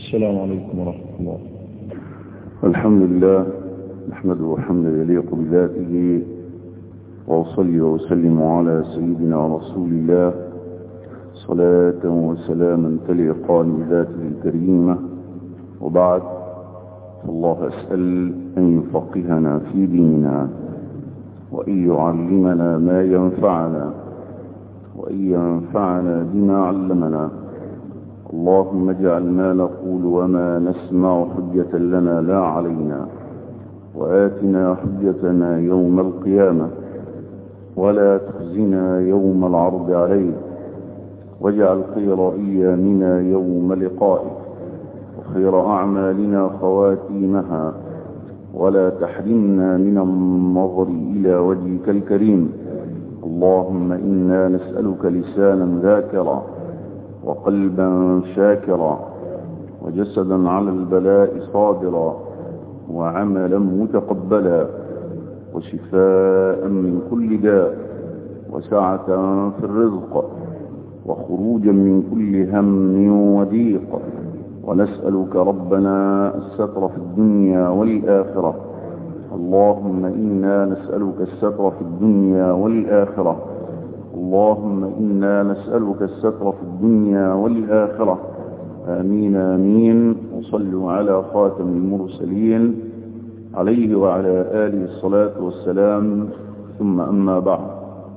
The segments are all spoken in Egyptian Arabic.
السلام عليكم ورحمة الله الحمد لله نحمده حمدا يليق بذاته وأصلي وأسلم على سيدنا رسول الله صلاة وسلاما تليقان بذاته الكريمة وبعد فالله أسأل أن يفقهنا في ديننا وأن يعلمنا ما ينفعنا وأن ينفعنا بما علمنا اللهم اجعل ما نقول وما نسمع حجة لنا لا علينا وآتنا حجتنا يوم القيامة ولا تخزنا يوم العرض عليك واجعل خير أيامنا يوم لقائك وخير أعمالنا خواتيمها ولا تحرمنا من النظر إلى وجهك الكريم اللهم إنا نسألك لسانا ذاكرا وقلبا شاكرا وجسدا على البلاء صابرا وعملا متقبلا وشفاء من كل داء وسعة في الرزق وخروجا من كل هم وضيق ونسألك ربنا الستر في الدنيا والآخرة اللهم إنا نسألك الستر في الدنيا والآخرة اللهم إنا نسألك الستر في الدنيا والآخرة آمين آمين وصلوا على خاتم المرسلين عليه وعلى آله الصلاة والسلام ثم أما بعد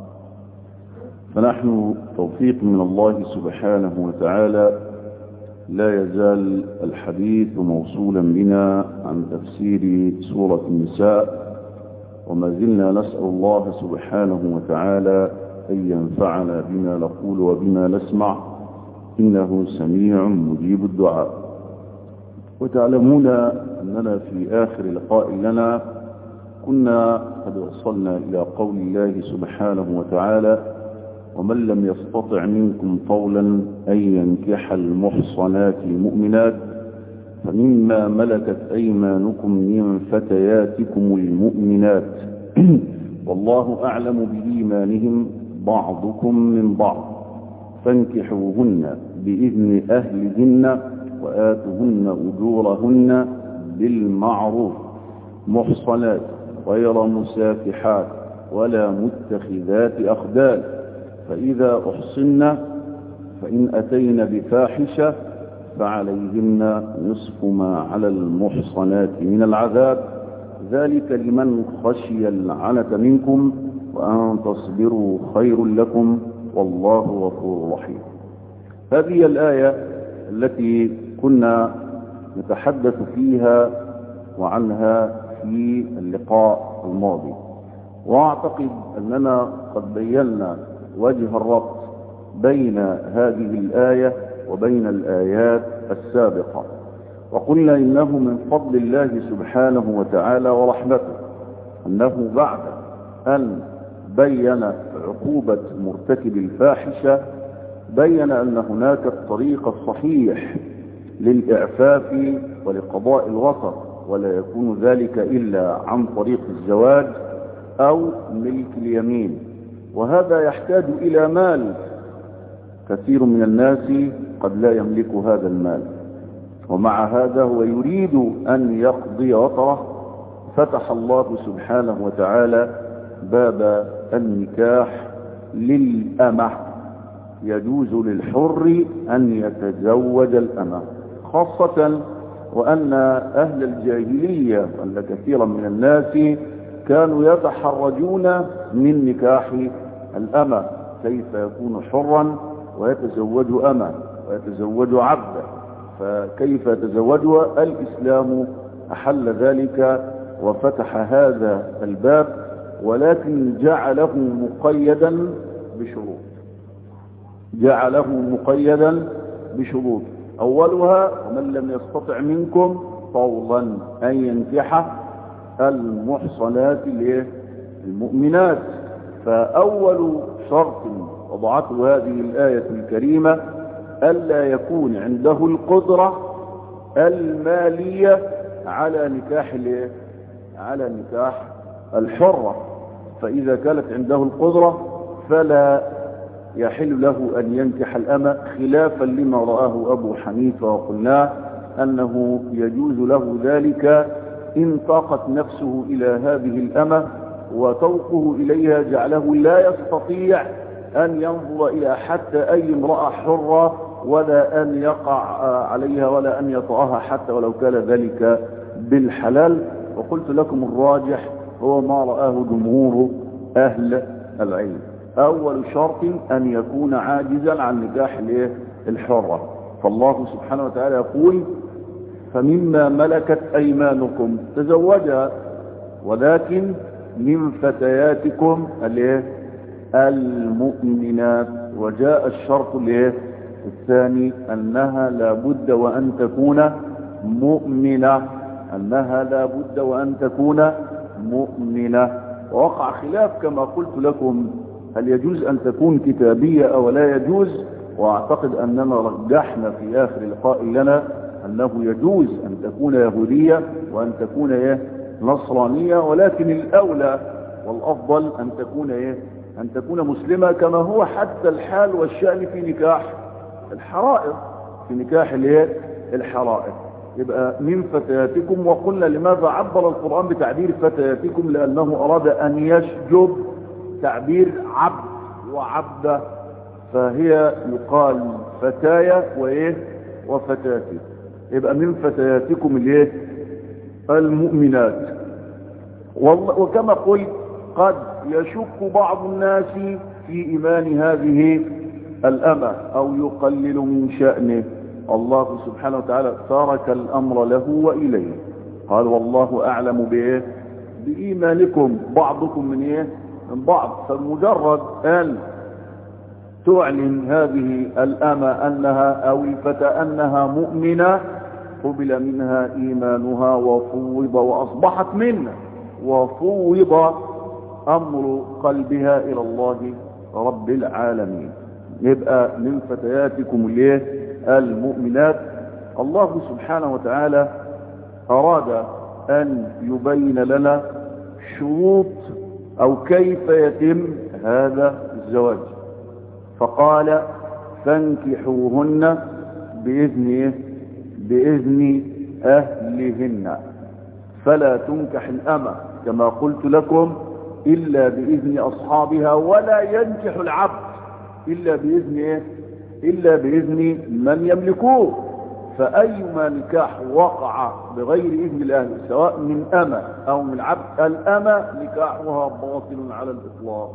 فنحن توفيق من الله سبحانه وتعالى لا يزال الحديث موصولا بنا عن تفسير سورة النساء وما زلنا نسأل الله سبحانه وتعالى أن ينفعنا بما نقول وبما نسمع إنه سميع مجيب الدعاء وتعلمون أننا في آخر لقاء لنا كنا قد وصلنا إلى قول الله سبحانه وتعالى ومن لم يستطع منكم طولا أن ينكح المحصنات المؤمنات فمما ملكت أيمانكم من فتياتكم المؤمنات والله أعلم بإيمانهم بعضكم من بعض فانكحوهن بإذن أهلهن وآتهن أجورهن بالمعروف محصنات غير مسافحات ولا متخذات أخدان فإذا أحصن فإن أتين بفاحشة فعليهن نصف ما على المحصنات من العذاب ذلك لمن خشي العنة منكم وأن تصبروا خير لكم والله غفور رحيم هذه الآية التي كنا نتحدث فيها وعنها في اللقاء الماضي واعتقد أننا قد بينا وجه الربط بين هذه الآية وبين الآيات السابقة وقلنا إنه من فضل الله سبحانه وتعالى ورحمته أنه بعد أن بين عقوبة مرتكب الفاحشة بين أن هناك الطريق الصحيح للإعفاف ولقضاء الوطر ولا يكون ذلك إلا عن طريق الزواج أو ملك اليمين وهذا يحتاج إلى مال كثير من الناس قد لا يملك هذا المال ومع هذا هو يريد أن يقضي وطره فتح الله سبحانه وتعالى باب النكاح للأمة يجوز للحر أن يتزوج الأمة خاصة وأن أهل الجاهلية وأن كثيرا من الناس كانوا يتحرجون من نكاح الأمة كيف يكون حرا ويتزوج أمة ويتزوج عبدا فكيف يتزوجها الإسلام أحل ذلك وفتح هذا الباب ولكن جعله مقيدا بشروط جعله مقيدا بشروط أولها ومن لم يستطع منكم طولا أن ينكح المحصنات المؤمنات فأول شرط وضعته هذه الآية الكريمة ألا يكون عنده القدرة المالية على نكاح على نكاح الحرة فإذا كانت عنده القدرة فلا يحل له أن ينكح الأمة خلافا لما رآه أبو حنيفة وقلناه أنه يجوز له ذلك إن طاقت نفسه إلى هذه الأمة وتوقه إليها جعله لا يستطيع أن ينظر إلى حتى أي امرأة حرة ولا أن يقع عليها ولا أن يطعها حتى ولو كان ذلك بالحلال وقلت لكم الراجح هو ما رآه جمهور أهل العلم أول شرط أن يكون عاجزا عن نكاح الحرة فالله سبحانه وتعالى يقول فمما ملكت أيمانكم تزوجها ولكن من فتياتكم المؤمنات وجاء الشرط الثاني أنها لابد وأن تكون مؤمنة أنها لابد وأن تكون مؤمنة ووقع خلاف كما قلت لكم هل يجوز أن تكون كتابية أو لا يجوز واعتقد أننا رجحنا في آخر لقاء لنا أنه يجوز أن تكون يهودية وأن تكون إيه نصرانية ولكن الأولى والأفضل أن تكون إيه أن تكون مسلمة كما هو حتى الحال والشأن في نكاح الحرائر في نكاح الايه الحرائر يبقى من فتياتكم وقلنا لماذا عبر القرآن بتعبير فتياتكم لأنه أراد أن يشجب تعبير عبد وعبدة فهي يقال فتايا وإيه وفتاتي يبقى من فتياتكم الايه المؤمنات وكما قلت قد يشك بعض الناس في إيمان هذه الأمة أو يقلل من شأنه الله سبحانه وتعالى ترك الأمر له وإليه قال والله أعلم بإيه بإيمانكم بعضكم من إيه من بعض فمجرد أن تعلن هذه الأمة أنها أو الفتى أنها مؤمنة قبل منها إيمانها وفوض وأصبحت منا وفوض أمر قلبها إلى الله رب العالمين يبقى من فتياتكم الايه المؤمنات الله سبحانه وتعالى أراد أن يبين لنا شروط أو كيف يتم هذا الزواج فقال فانكحوهن بإذن بإذن أهلهن فلا تنكح الأمة كما قلت لكم إلا بإذن أصحابها ولا ينكح العبد إلا بإذن إيه؟ إلا بإذن من يملكوه فأيما نكاح وقع بغير إذن الأهل سواء من أمة أو من عبد الأمة نكاحها باطل على الإطلاق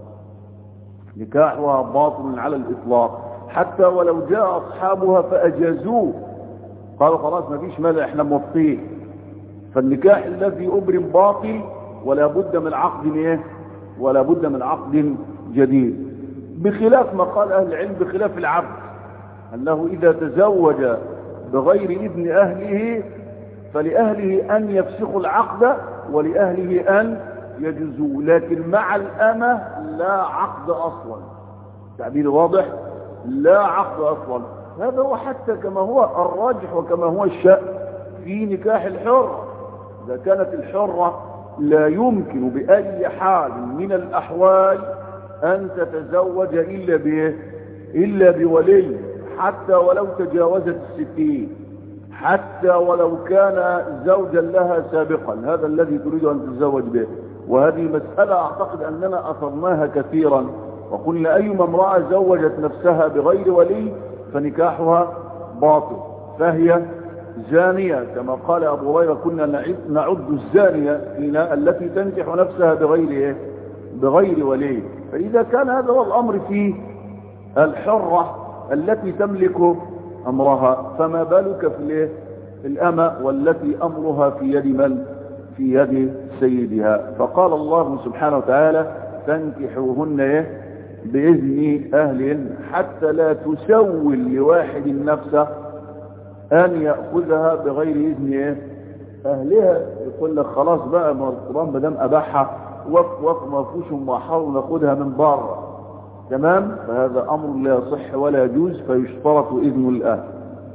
نكاحها باطل على الإطلاق حتى ولو جاء أصحابها فأجازوه قالوا خلاص ما فيش مانع احنا موفقين فالنكاح الذي أبرم باطل ولا بد من عقد ايه ولا بد من عقد جديد بخلاف ما قال أهل العلم بخلاف العبد أنه إذا تزوج بغير إذن أهله فلأهله أن يفسخوا العقد ولأهله أن يجزوا لكن مع الأمة لا عقد أصلا تعبير واضح لا عقد أصلا هذا هو حتى كما هو الراجح وكما هو الشأن في نكاح الحرة إذا كانت الحرة لا يمكن بأي حال من الأحوال أن تتزوج إلا بإيه إلا بولي حتى ولو تجاوزت الستين حتى ولو كان زوجا لها سابقا هذا الذي تريد أن تتزوج به وهذه مسألة أعتقد أننا أثرناها كثيرا وقلنا أيما امرأة زوجت نفسها بغير ولي فنكاحها باطل فهي زانية كما قال أبو هريرة كنا نعد الزانية فينا التي تنكح نفسها بغير إيه؟ بغير ولي فإذا كان هذا هو الأمر في الحرة التي تملك أمرها فما بالك في الأمة والتي أمرها في يد من في يد سيدها فقال الله سبحانه وتعالى تنكحوهن إيه؟ بإذن أهل حتى لا تسول لواحد نفسه أن يأخذها بغير إذن إيه؟ أهلها يقول لك خلاص بقى ما القرآن بدم أباحها وقف وقف ما فيهوش محاول ناخدها من بره تمام فهذا أمر لا يصح ولا يجوز فيشترط إذن الأهل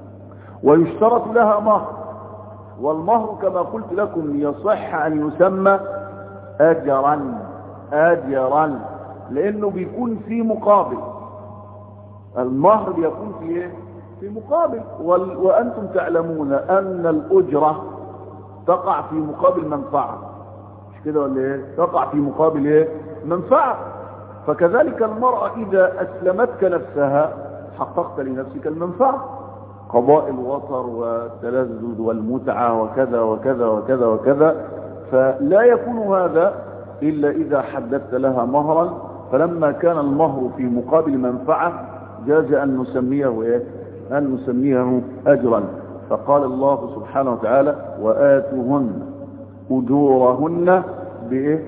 ويشترط لها مهر والمهر كما قلت لكم يصح أن يسمى أجرا أجرا لأنه بيكون في مقابل المهر بيكون في إيه؟ في مقابل وال... وأنتم تعلمون أن الأجرة تقع في مقابل منفعة مش كده ولا ايه تقع في مقابل ايه منفعة فكذلك المرأة إذا أسلمتك نفسها حققت لنفسك المنفعة قضاء الوطر والتلذذ والمتعة وكذا وكذا وكذا وكذا فلا يكون هذا إلا إذا حددت لها مهرا فلما كان المهر في مقابل منفعة جاز أن نسميه إيه؟ أن نسميه أجرا فقال الله سبحانه وتعالى وآتوهن أجورهن بإيه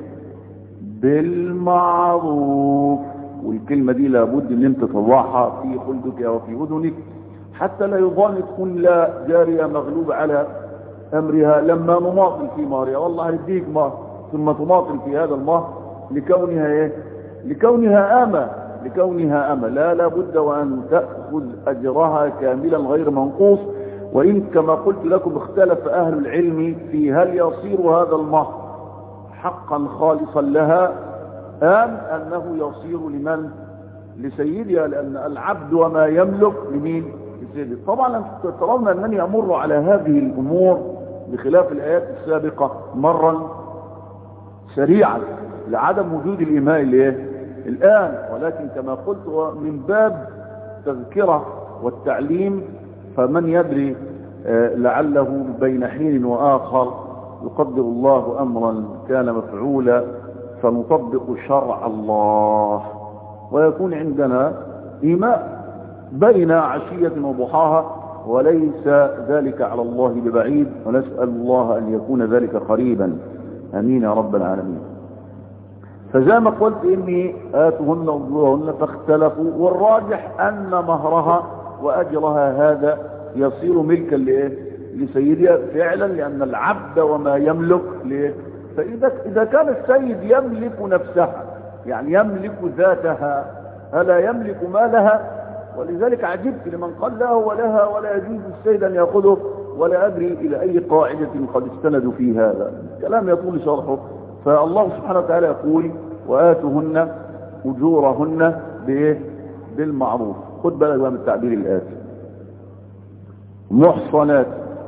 بالمعروف والكلمة دي لابد ان انت تضعها في خلدك وفي اذنك حتى لا يظن تكون لا جارية مغلوبة على امرها لما نماطل في مهرها والله هديك مهر ثم تماطل في هذا المهر لكونها ايه لكونها امة لكونها امة لا لابد وان تأخذ اجرها كاملا غير منقوص وان كما قلت لكم اختلف اهل العلم في هل يصير هذا المهر حقا خالصا لها ام انه يصير لمن لسيدها لان العبد وما يملك لمين لسيده طبعا ترون انني امر على هذه الامور بخلاف الايات السابقة مرا سريعا لعدم وجود الإيماء الايه الآن ولكن كما قلت من باب تذكرة والتعليم فمن يدري لعله بين حين وآخر يقدر الله أمرا كان مفعولا فنطبق شرع الله ويكون عندنا إيماء بين عشية وضحاها وليس ذلك على الله ببعيد ونسأل الله أن يكون ذلك قريبا أمين يا رب العالمين فزي ما قلت إني آتهن أجورهن فاختلفوا والراجح أن مهرها وأجرها هذا يصير ملكا لإيه لسيدها فعلا لأن العبد وما يملك لإيه فإذا إذا كان السيد يملك نفسها يعني يملك ذاتها ألا يملك مالها ولذلك عجبت لمن قال له ولها ولا يجوز السيد أن يأخذه ولا أدري إلى أي قاعدة قد استندوا في هذا كلام يطول شرحه فالله سبحانه وتعالى يقول وآتهن أجورهن بإيه بالمعروف خد بالك بقى من التعبير الآتي محصنات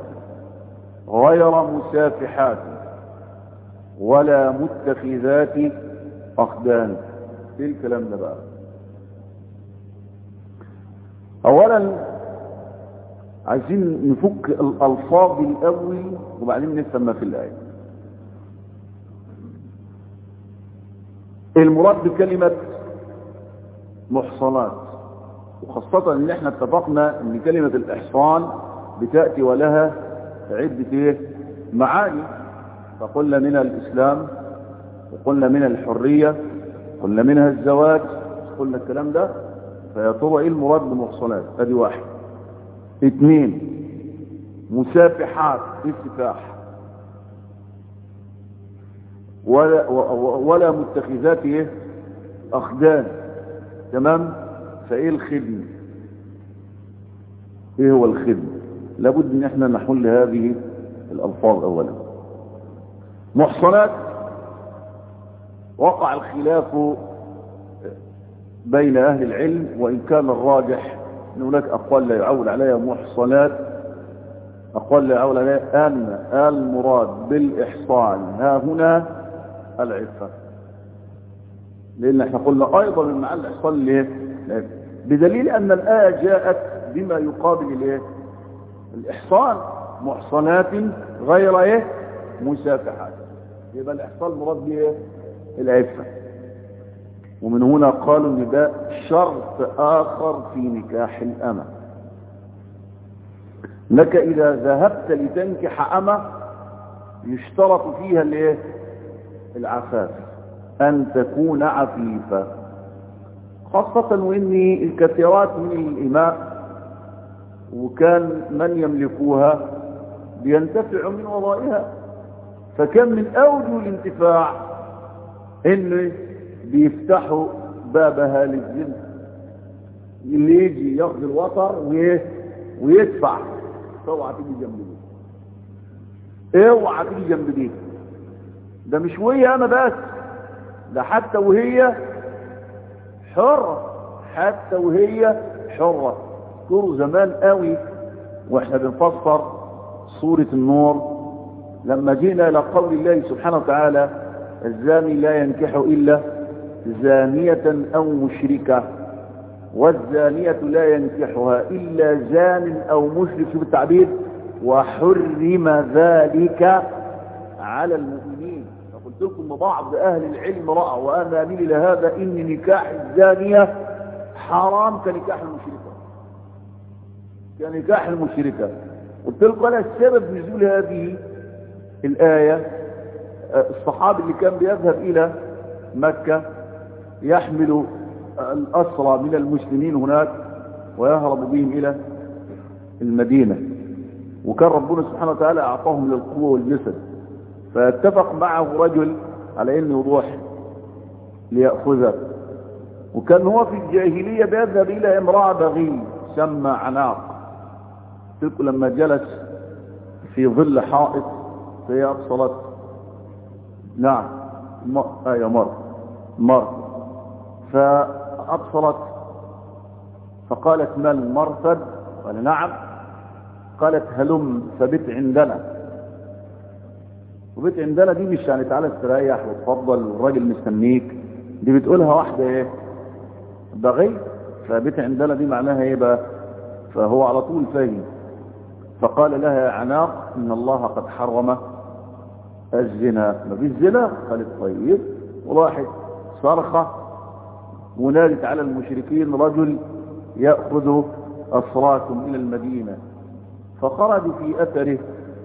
غير مسافحات ولا متخذات أخدان ايه الكلام ده بقى اولا عايزين نفك الالفاظ الاول وبعدين نفهم ما في الايه المراد بكلمة محصنات وخاصة ان احنا اتفقنا ان كلمة الاحصان بتأتي ولها عدة ايه معاني فقلنا منها الاسلام وقلنا منها الحرية قلنا منها الزواج قلنا الكلام ده فيا ترى ايه المراد بالمحصنات ادي واحد اثنين مسافحات السفاح ولا, ولا متخذات ايه اخدان تمام فايه الخدم ايه هو الخدم لابد ان احنا نحل هذه الالفاظ اولا محصنات وقع الخلاف بين أهل العلم وإن كان الراجح أن هناك أقوال لا يعول عليها محصنات أقوال لا يعول عليها أن المراد بالإحصان ها هنا العفة لأن احنا قلنا أيضا من معاني الإحصان ليه بدليل أن الآية جاءت بما يقابل الايه الإحصان محصنات غير ايه مسافحات يبقى الإحصان مراد به العفة ومن هنا قالوا ان ده شرط اخر في نكاح الامة انك اذا ذهبت لتنكح امة يشترط فيها الايه العفاف ان تكون عفيفة خاصة وان الكثيرات من الاماء وكان من يملكوها بينتفع من ورائها فكم من اوجه الانتفاع ان بيفتحوا بابها للزنا اللي يجي ياخذ الوتر ويدفع اوعى تيجي جنب دي اوعى تيجي جنب دي ده مش وهي انا بس ده حتى وهي حرة حتى وهي حرة اذكروا زمان قوي واحنا بنفسر سورة النور لما جينا الى قول الله سبحانه وتعالى الزاني لا ينكح الا زانية او مشركة والزانية لا ينكحها الا زان او مشرك شوف التعبير وحرم ذلك على المؤمنين فقلت لكم بعض اهل العلم رأى وانا اميل الى هذا ان نكاح الزانية حرام كنكاح المشركة كنكاح المشركة قلت لكم انا السبب نزول هذه الآية الصحابي اللي كان بيذهب إلى مكة يحمل الأسرى من المسلمين هناك ويهرب بهم إلى المدينة وكان ربنا سبحانه وتعالى أعطاهم للقوة والجسد فاتفق معه رجل على أنه يروح ليأخذه وكان هو في الجاهلية بيذهب إلى امرأة بغي سمى عناق تلك لما جلس في ظل حائط فهي أبصرت نعم أيوة مر مر فأبصرت فقالت ما المرفد قال نعم قالت هلم فبت عندنا وبت عندنا دي مش يعني تعالى استريح وتفضل والراجل مستنيك دي بتقولها واحدة ايه بغي فبت عندنا دي معناها ايه بقى فهو على طول فاهم فقال لها يا عناق ان الله قد حرم الزنا ما فيش زنا قالت طيب وراحت صرخة ونادت على المشركين رجل يأخذ أسراكم إلى المدينة فخرجوا في أثره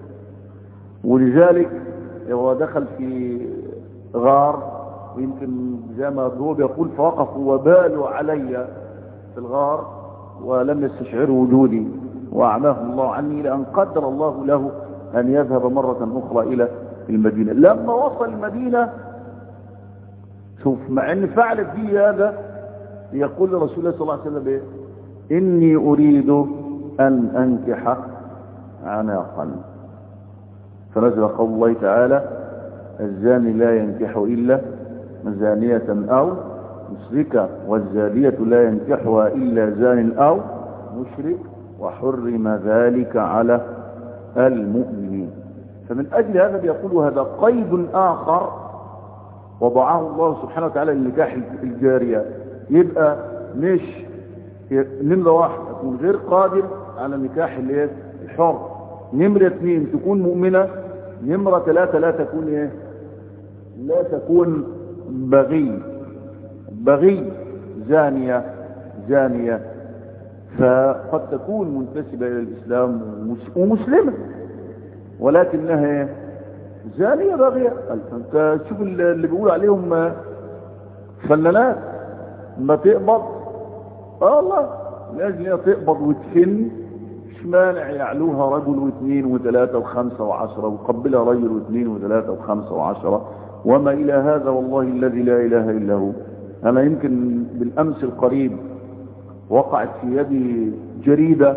ولذلك هو دخل في غار ويمكن زي ما هو بيقول فوقفوا وبالوا علي في الغار ولم يستشعروا وجودي وأعماه الله عني لأن قدر الله له أن يذهب مرة أخرى إلى المدينة لما وصل المدينة شوف مع أن فعلت به هذا يقول لرسول الله صلى الله عليه وسلم إيه؟ إني أريد أن أنكح عناقا فنزل قول الله تعالى الزاني لا ينكح إلا زانية أو مشركة والزانية لا ينكحها إلا زان أو مشرك وحرم ذلك على المؤمنين فمن أجل هذا بيقول هذا قيد آخر وضعه الله سبحانه وتعالى للنكاح الجارية يبقى مش نمرة واحد تكون غير قادر على نكاح الايه الحر نمرة اثنين تكون مؤمنة نمرة ثلاثة لا تكون ايه لا تكون بغي بغي زانية زانية فقد تكون منتسبة إلى الإسلام ومسلمة ولكنها زانية باغية انت شوف اللي بيقول عليهم فنانات ما تقبض اه والله لازم هي تقبض وتفن مش مانع يعلوها رجل واثنين وثلاثة وخمسة وعشرة وقبلها رجل واثنين وثلاثة وخمسة وعشرة وما إلى هذا والله الذي لا إله إلا هو أنا يمكن بالأمس القريب وقعت في يدي جريدة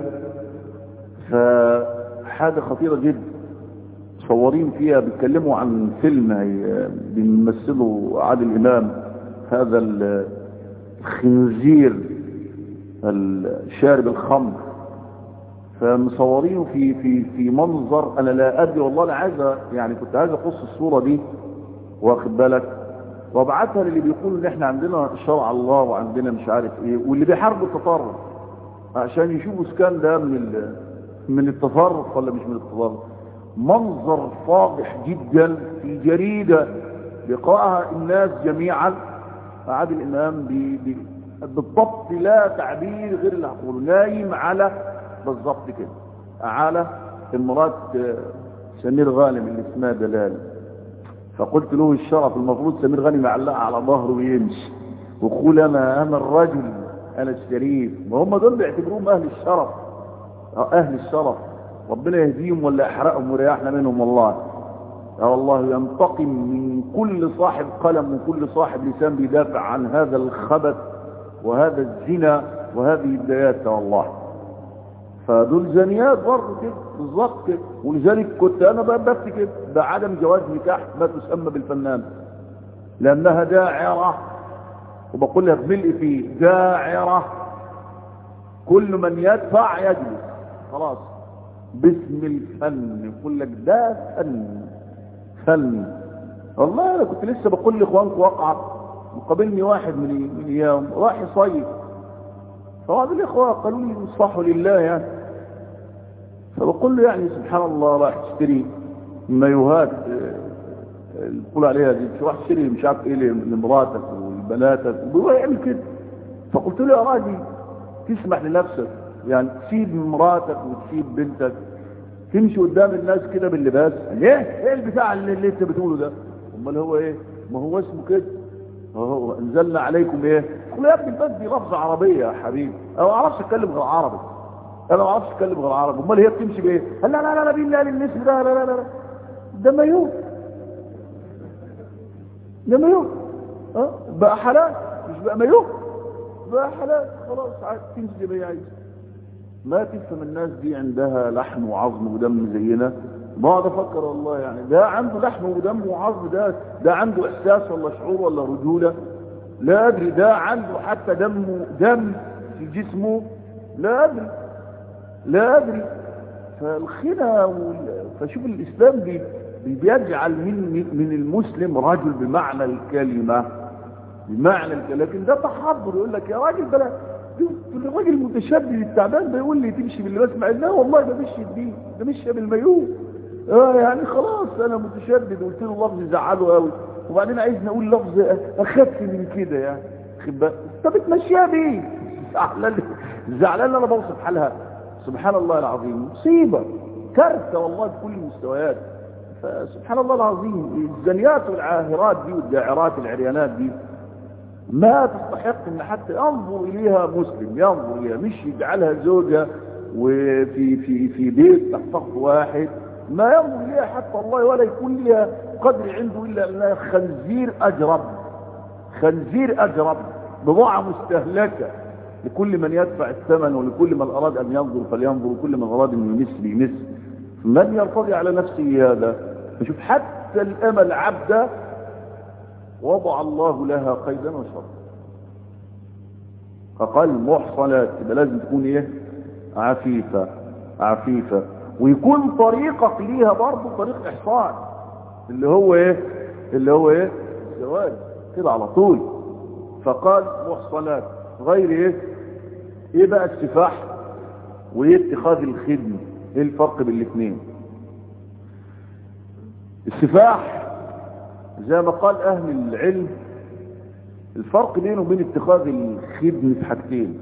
فحاجة خطيرة جدا مصورين فيها بيتكلموا عن فيلم بيمثله عادل إمام هذا الخنزير الشارب الخمر فمصورينه في في في منظر انا لا ادري والله انا عايز يعني كنت عايز اقص الصوره دي واخد بالك وابعتها للي بيقولوا ان احنا عندنا شرع الله وعندنا مش عارف ايه واللي بيحاربوا التطرف عشان يشوفوا سكان ده من من التطرف ولا مش من التطرف منظر فاضح جدا في جريدة لقاءها الناس جميعا عادل الامام بي بي بالضبط لا تعبير غير اللي هقوله نايم على بالضبط كده على المرات سمير غانم اللي اسمها دلال فقلت له الشرف المفروض سمير غانم يعلقها على ظهره ويمشي وقول انا انا الرجل انا الشريف وهم دول بيعتبروهم اهل الشرف اهل الشرف ربنا يهديهم ولا يحرقهم ويريحنا منهم والله يا والله ينتقم من كل صاحب قلم وكل صاحب لسان بيدافع عن هذا الخبث وهذا الزنا وهذه البدايات والله فدول زانيات برضه كده بالظبط كده ولذلك كنت انا بقى بفتكر بعدم جواز نكاح ما تسمى بالفنان لانها داعره وبقول لك ملء فيه داعره كل من يدفع يجلس خلاص باسم الفن يقول لك ده فن فن والله انا كنت لسه بقول لاخوانكم واقعه مقابلني واحد من من ايام راح يصيف فبعض الاخوه قالوا لي انصحوا لله يعني فبقول له يعني سبحان الله راح تشتري مايوهات يقول عليها دي راح تشتري مش عارف ايه لمراتك ولبناتك وهو يعمل كده فقلت له يا راجل تسمح لنفسك يعني تسيب مراتك وتسيب بنتك تمشي قدام الناس كده باللباس ليه ايه البتاع اللي, اللي انت بتقوله ده امال هو ايه ما هو اسمه كده هو انزلنا عليكم ايه قل يا ابني بس دي لفظه عربيه يا حبيبي انا ما اعرفش اتكلم غير عربي انا ما اعرفش اتكلم غير عربي امال هي بتمشي بايه لا لا لا لا بالله للنسب ده لا لا لا ده مايوه ده مايوه اه بقى حلال مش بقى مايوه بقى حلال خلاص تمشي زي ما هي عايزه ما تفهم الناس دي عندها لحم وعظم ودم زينا بقعد افكر والله يعني ده عنده لحم ودم وعظم ده ده عنده احساس ولا شعور ولا رجوله لا ادري ده عنده حتى دم دم في جسمه لا ادري لا ادري فالخنا وال... فشوف الاسلام بي... بيجعل من من المسلم رجل بمعنى الكلمه بمعنى الكلمه لكن ده تحضر يقول لك يا راجل بلا الراجل المتشدد التعبان بيقول لي تمشي باللباس مع لا والله ده مشي بيه ده مشي بالمايوه اه يعني خلاص انا متشدد قلت له لفظ زعله قوي وبعدين عايز نقول لفظ اخف من كده يعني خد بالك طب تمشيها بيه زعلان زعلان انا بوصف حالها سبحان الله العظيم مصيبه كارثه والله بكل المستويات فسبحان الله العظيم الزنيات والعاهرات دي والداعرات العريانات دي ما تستحق ان حتى ينظر اليها مسلم ينظر اليها مش يجعلها زوجة وفي في في بيت تحت سقف واحد ما ينظر اليها حتى الله ولا يكون لها قدر عنده الا انها خنزير اجرب خنزير اجرب بضاعة مستهلكة لكل من يدفع الثمن ولكل من اراد ان ينظر فلينظر وكل من اراد ان يمس ليمس من يرتضي على نفسه هذا فشوف حتى الامل عبده وضع الله لها قيدا وشرطا فقال محصنات يبقى لازم تكون ايه عفيفة عفيفة ويكون طريقك ليها برضه طريق احصان اللي هو ايه اللي هو ايه الزواج كده على طول فقال محصنات غير ايه ايه بقى السفاح وايه اتخاذ الخدمة ايه الفرق بين الاثنين السفاح زي ما قال اهل العلم الفرق بينه وبين اتخاذ الخدم في حاجتين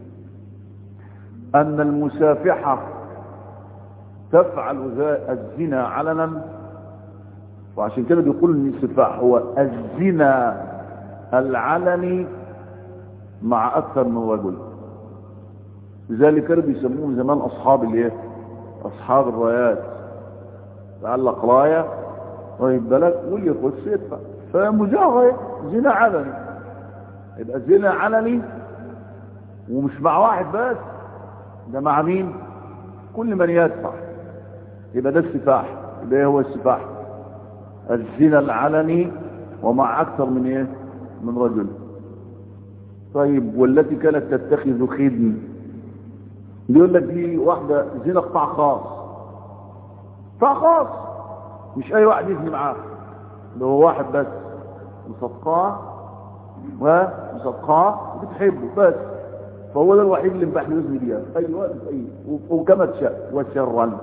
ان المسافحة تفعل الزنا علنا وعشان كده بيقول ان السفاح هو الزنا العلني مع اكثر من رجل لذلك كانوا بيسموهم زمان اصحاب الايه اصحاب الرايات تعلق رايه طيب بالك واللي يخش يدفع فمجرد زنا علني يبقى زنا علني ومش مع واحد بس ده مع مين كل من يدفع يبقى ده السفاح يبقى ايه هو السفاح الزنا العلني ومع اكثر من ايه من رجل طيب والتي كانت تتخذ خدم بيقول لك دي واحدة زنا قطاع خاص قطاع خاص مش اي واحد يزني معاه اللي هو واحد بس مصدقاه ومصدقاه وبتحبه بس فهو ده الوحيد اللي مباح يزني بيها في اي وقت في اي وكما تشاء وشرا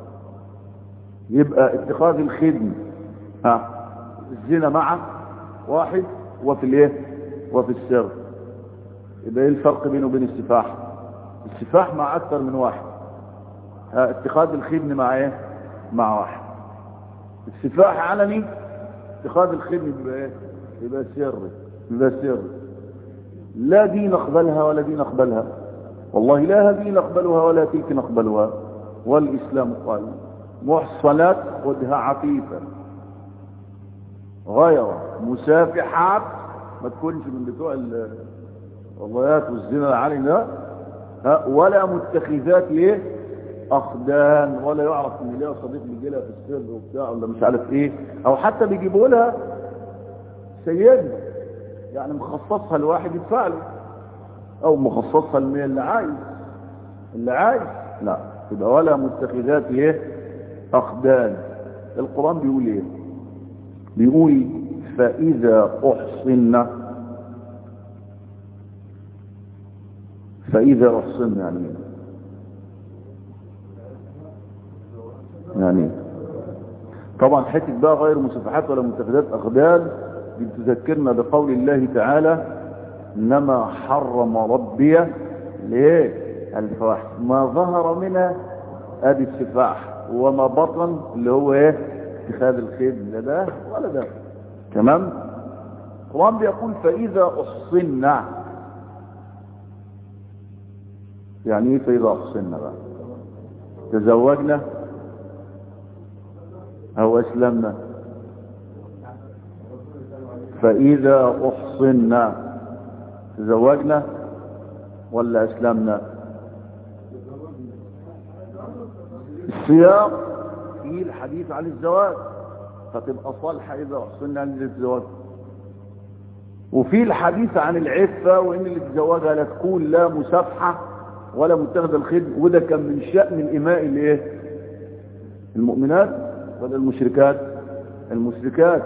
يبقى اتخاذ الخدم ها الزنا مع واحد وفي الايه وفي السر يبقى ايه الفرق بينه وبين السفاح السفاح مع اكثر من واحد ها اتخاذ الخدم مع ايه مع واحد السفاح علني اتخاذ الخدم يبقى ايه يبقى سر يبقى سر لا دي نقبلها ولا دي نقبلها والله لا هذه نقبلها ولا تلك نقبلها والإسلام قال محصنات خذها عفيفا غير مسافحات ما تكونش من بتوع الولايات والزنا العالي ده ولا متخذات ليه اخدان ولا يعرف ان ليها صديق بيجي لها في السر وبتاع ولا مش عارف ايه او حتى بيجيبوا لها سيدنا يعني مخصصها لواحد يدفع له او مخصصها لمين اللي عايز اللي عايز لا يبقى ولا متخذات ايه اخدان القرآن بيقول ايه بيقول فإذا أحصن فإذا أحصن يعني ايه يعني طبعا حته بقى غير مسافحات ولا متخذات أخدان دي بتذكرنا بقول الله تعالى إنما حرم ربي ليه الفواحش ما ظهر منها ادي السفاح وما بطن اللي هو ايه اتخاذ الخيل لا ده ولا ده تمام القرآن بيقول فإذا أحصنا يعني ايه فإذا أحصنا بقى تزوجنا أو أسلمنا فإذا أحصنا تزوجنا ولا أسلمنا السياق فيه الحديث عن الزواج فتبقى صالحة إذا أحصلنا عن الزواج وفي الحديث عن العفة وإن اللي تزوجها لا تكون لا مسافحة ولا متخذ الخد وده كان من شأن الإماء الايه المؤمنات ولا المشركات المشركات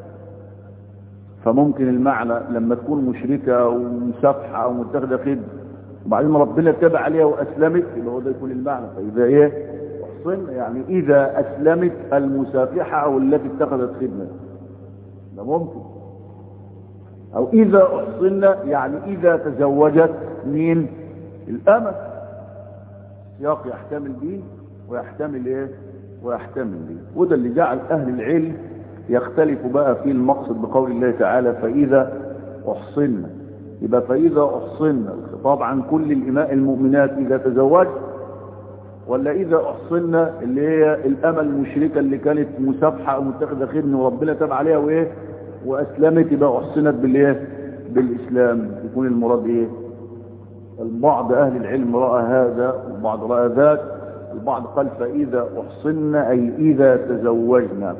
فممكن المعنى لما تكون مشركة أو مسافحة أو متخذة خد وبعدين ربنا تابع عليها وأسلمت يبقى هو ده يكون المعنى فإذا إيه أحصن يعني إذا أسلمت المسافحة أو التي اتخذت خدمة ده ممكن أو إذا أحصن يعني إذا تزوجت مين الأمة سياق يحتمل دي ويحتمل إيه ويحتمل دي وده اللي جعل أهل العلم يختلف بقى في المقصد بقول الله تعالى فإذا أحصن يبقى فإذا أحصن الخطاب عن كل الإماء المؤمنات إذا تزوجت ولا إذا أحصنا اللي هي الأمة المشركة اللي كانت مسافحة أو متخذة خدمة وربنا تاب عليها وإيه وأسلمت يبقى أحصنت بالإيه بالإسلام يكون المراد إيه البعض أهل العلم رأى هذا والبعض رأى ذاك البعض قال فإذا أحصنا أي إذا تزوجنا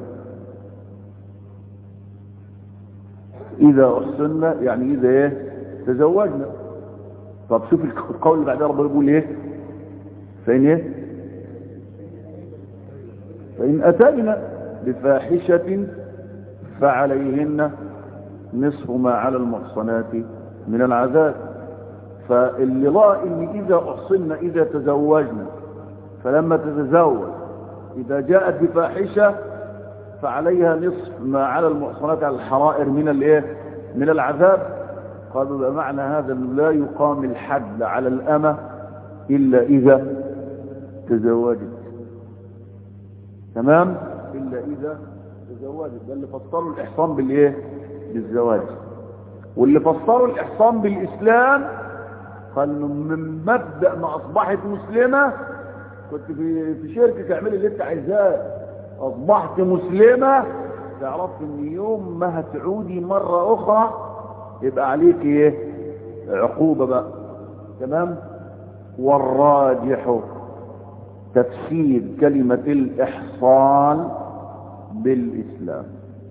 إذا أحصنا يعني إذا إيه تزوجنا طب شوف القول اللي بعدها ربنا يقول إيه فإن إيه فإن أتينا بفاحشة فعليهن نصف ما على المحصنات من العذاب فاللي رأى إن إذا أحصنا إذا تزوجنا فلما تتزوج إذا جاءت بفاحشة فعليها نصف ما على المحصنات على الحرائر من الايه من العذاب قالوا بمعنى هذا لا يقام الحد على الأمة إلا إذا تزوجت تمام إلا إذا تزوجت ده اللي فسروا الإحصان بالإيه بالزواج واللي فسروا الإحصان بالإسلام قال من مبدأ ما أصبحت مسلمة كنت في في شركة تعملي اللي انت عايزاه أصبحت مسلمة تعرف ان يوم ما هتعودي مرة أخرى يبقى عليك ايه عقوبة بقى تمام والراجح تفسير كلمة الإحصان بالإسلام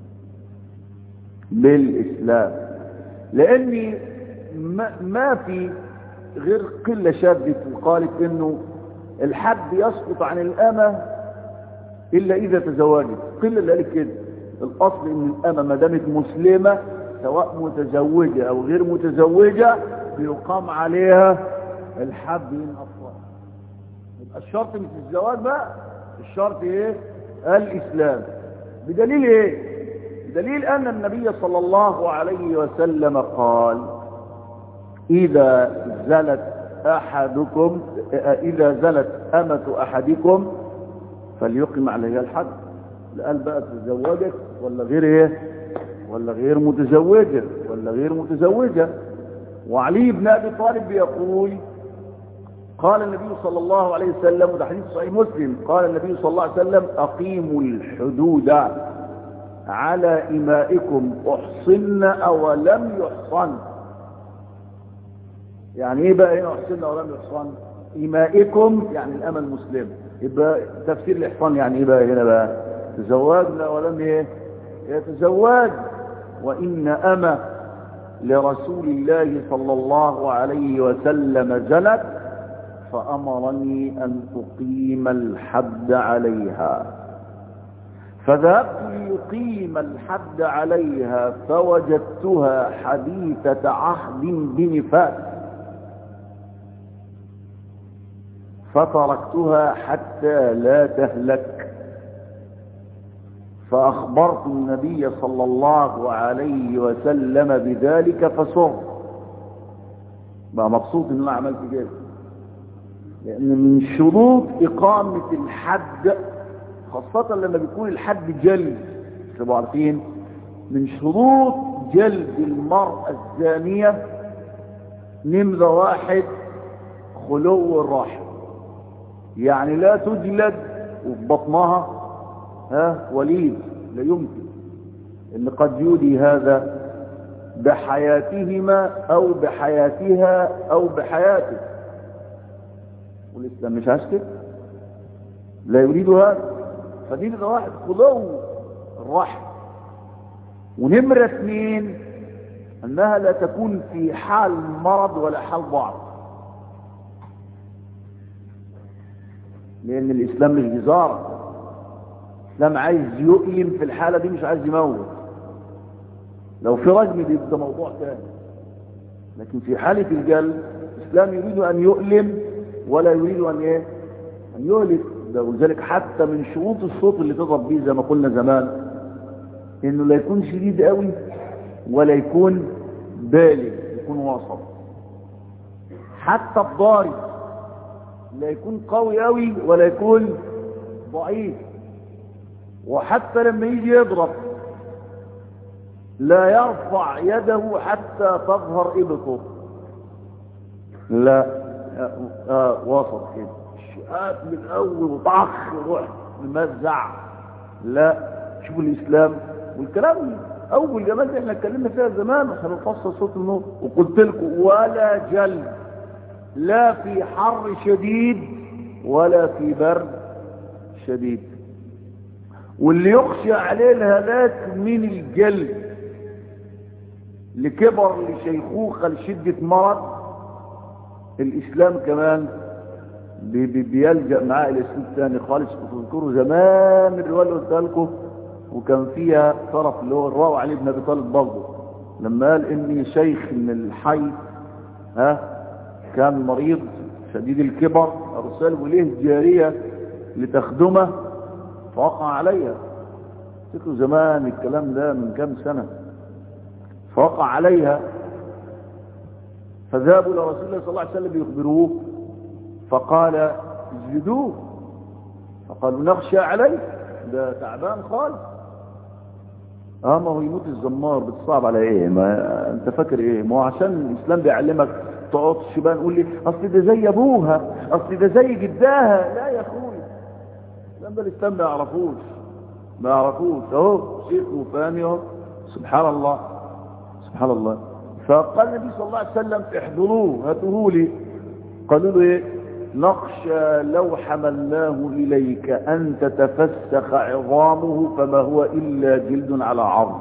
بالإسلام لأني ما, ما في غير قلة شاذة قالت انه الحد يسقط عن الأمة إلا إذا تزوجت قلة اللي قالت كده الأصل إن الأمة ما دامت مسلمة سواء متزوجة أو غير متزوجة بيقام عليها الحد من أصلا يبقى الشرط مش الزواج بقى الشرط إيه الإسلام بدليل إيه بدليل أن النبي صلى الله عليه وسلم قال إذا زلت أحدكم إذا زلت أمة أحدكم فليقم عليها الحد قال بقى تزوجت ولا غير ايه ولا غير متزوجة ولا غير متزوجة وعلي بن أبي طالب بيقول قال النبي صلى الله عليه وسلم وده حديث صحيح مسلم قال النبي صلى الله عليه وسلم أقيموا الحدود على إمائكم أحصن أو لم يحصن يعني ايه بقى هنا أحصن أو لم يحصن إمائكم يعني الأمة المسلم يبقى تفسير الإحصان يعني ايه بقى هنا بقى تزوجنا ولم ايه يتزوج وإن أمة لرسول الله صلى الله عليه وسلم زنت فأمرني أن أقيم الحد عليها فذهبت ليقيم الحد عليها فوجدتها حديثة عهد بنفاس فتركتها حتى لا تهلك فأخبرت النبي صلى الله عليه وسلم بذلك فسر بقى مبسوط ان انا عملت كده لان من شروط اقامة الحد خاصة لما بيكون الحد جلد تبقوا عارفين من شروط جلد المرأة الزانية نمرة واحد خلو الرحم يعني لا تجلد وفي بطنها ها وليد لا يمكن ان قد يودي هذا بحياتهما او بحياتها او بحياته والاسلام مش عايز كده لا يريد هذا فدي نمرة واحد خلو الرحم ونمرة اثنين انها لا تكون في حال مرض ولا حال ضعف لان الاسلام مش جزارة الاسلام عايز يؤلم في الحالة دي مش عايز يموت لو في رجم بيبقى موضوع ثاني لكن في حالة الجلد الاسلام يريد ان يؤلم ولا يريد ان ايه ان يهلك ولذلك حتى من شروط الصوت اللي تضرب بيه زي ما قلنا زمان انه لا يكون شديد قوي ولا يكون بالغ يكون وسط حتى الضارب لا يكون قوي قوي ولا يكون ضعيف وحتى لما يجي يضرب لا يرفع يده حتى تظهر ابطه لا آه آه وسط كده شقات من اول وطخ يروح ممزع لا شوفوا الاسلام والكلام اول جمال دي احنا اتكلمنا فيها زمان عشان نفصل صوت النور وقلت لكم ولا جلد لا في حر شديد ولا في برد شديد واللي يخشى عليه الهلاك من الجلد لكبر لشيخوخة لشدة مرض الإسلام كمان بي بي بيلجأ معاه إلى اسلوب ثاني خالص تذكروا زمان الرواية اللي قلتها لكم وكان فيها طرف اللي هو الراوي علي بن أبي طالب برضه لما قال إني شيخ من الحي ها كان مريض شديد الكبر أرسله إليه جارية لتخدمه فوقع عليها تذكروا زمان الكلام ده من كام سنة فوقع عليها فذهبوا إلى رسول الله صلى الله عليه وسلم يخبروه فقال اسجدوه فقالوا نخشى عليه ده تعبان خالص اه ما هو يموت الزمار بتصعب على ايه ما انت فاكر ايه ما هو عشان الاسلام بيعلمك تقعد الشبان قول لي اصل ده زي ابوها اصل ده زي جدها لا يا اخوي الاسلام ده الاسلام ما يعرفوش ما يعرفوش اهو شيخ وفاني اهو سبحان الله سبحان الله فقال النبي صلى الله عليه وسلم احضروه هاتوه لي قالوا له ايه نخشى لو حملناه إليك أن تتفسخ عظامه فما هو إلا جلد على عظم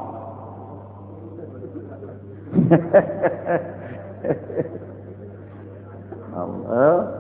الله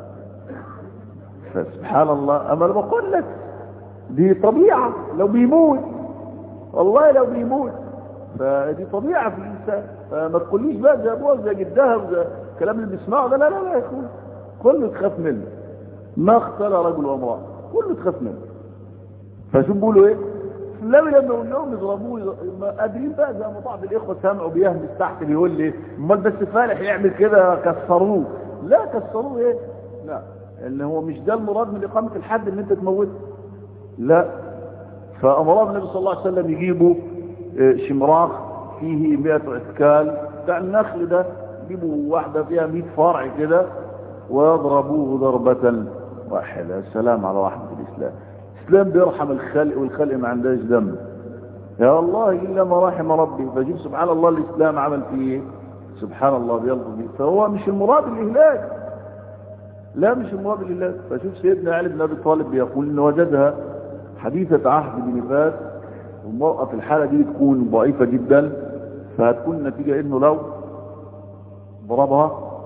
فسبحان الله أما لما أقول لك دي طبيعة لو بيموت والله لو بيموت فدي طبيعة في الإنسان فما تقوليش بقى زي أبوها زي جدها وزي الكلام اللي بيسمعه ده لا لا لا يا أخوي كله تخاف منه ما اختلى رجل وامرأة كله تخاف منه فشوف بيقولوا ايه لما لما يقول لهم يضربوه قادرين بقى زي ما بعض الاخوه سمعوا بيهمس تحت بيقول لي امال بس فالح يعمل كده كسروه لا كسروه ايه لا ان هو مش ده المراد من اقامه الحد ان انت تموته لا فامر النبي صلى الله عليه وسلم يجيبوا شمراخ فيه 100 عسكال بتاع النخل ده يجيبوا واحده فيها 100 فرع كده ويضربوه ضربة واحدة السلام على رحمة الإسلام الإسلام بيرحم الخلق والخلق ما عندهاش ذنب يا الله إلا ما رحم ربي فجيب سبحان الله الإسلام عمل فيه سبحان الله بيلطف فيه فهو مش المراد الإهلاك لا مش المراد الإهلاك فشوف سيدنا علي بن أبي طالب بيقول إن وجدها حديثة عهد بنفاس والمرأة في الحالة دي تكون ضعيفة جدا فهتكون النتيجة إنه لو ضربها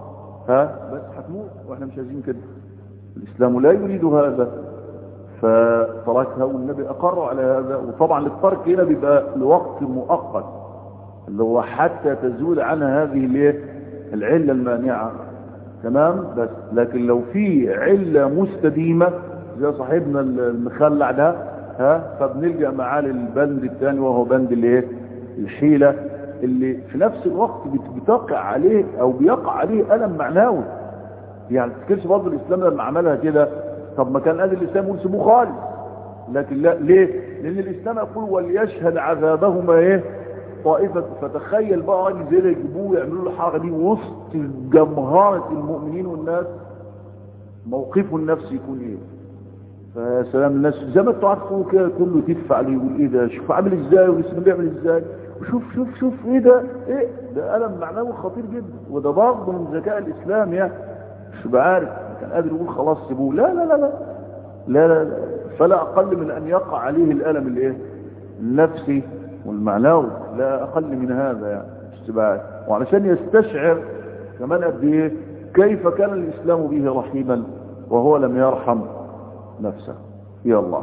ها بس هتموت واحنا مش عايزين كده الاسلام لا يريد هذا فتركها والنبي اقر على هذا وطبعا الترك هنا بيبقى لوقت مؤقت اللي هو حتى تزول عنها هذه الايه العله المانعه تمام بس لكن لو في عله مستديمه زي صاحبنا المخلع ده ها فبنلجا معاه للبند الثاني وهو بند الايه الحيله اللي في نفس الوقت بتقع عليه او بيقع عليه الم معنوي يعني تذكرش برضه الاسلام لما عملها كده طب ما كان قال الاسلام يقول سيبوه خالص لكن لا ليه لان الاسلام يقول وليشهد عذابهما ايه طائفة فتخيل بقى راجل زي ده يجيبوه يعملوا له الحركه دي وسط جمهرة المؤمنين والناس موقفه النفسي يكون ايه فسلام الناس زي ما انتوا عارفين كده كله تدفع عليه يقول ايه ده شوف عامل ازاي والاسلام بيعمل ازاي وشوف شوف شوف ايه ده ايه ده ألم معنوي خطير جدا وده برضه من ذكاء الاسلام يعني مش بعارف كان قادر يقول خلاص سيبوه لا لا لا لا لا لا, لا. فلا اقل من ان يقع عليه الالم الايه النفسي والمعنوي لا اقل من هذا يعني اشتباهات وعلشان يستشعر كمان قد ايه كيف كان الاسلام به رحيما وهو لم يرحم نفسه يا الله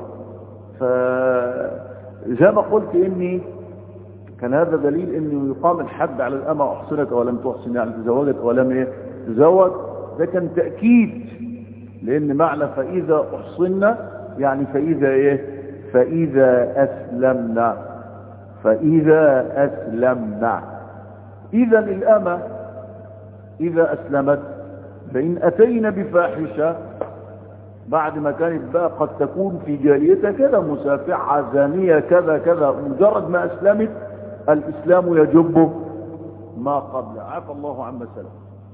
فزي ما قلت اني كان هذا دليل انه يقام الحد على الامة احصنت او لم تحصن يعني تزوجت او لم ايه تزوج ده كان تأكيد لان معنى فاذا احصنا يعني فاذا ايه فاذا اسلمنا فاذا اسلمنا اذا الامة اذا اسلمت فان اتينا بفاحشة بعد ما كانت بقى قد تكون في جاريتها كذا مسافعة زانية كذا كذا مجرد ما اسلمت الاسلام يجب ما قبل عفى الله عما سلف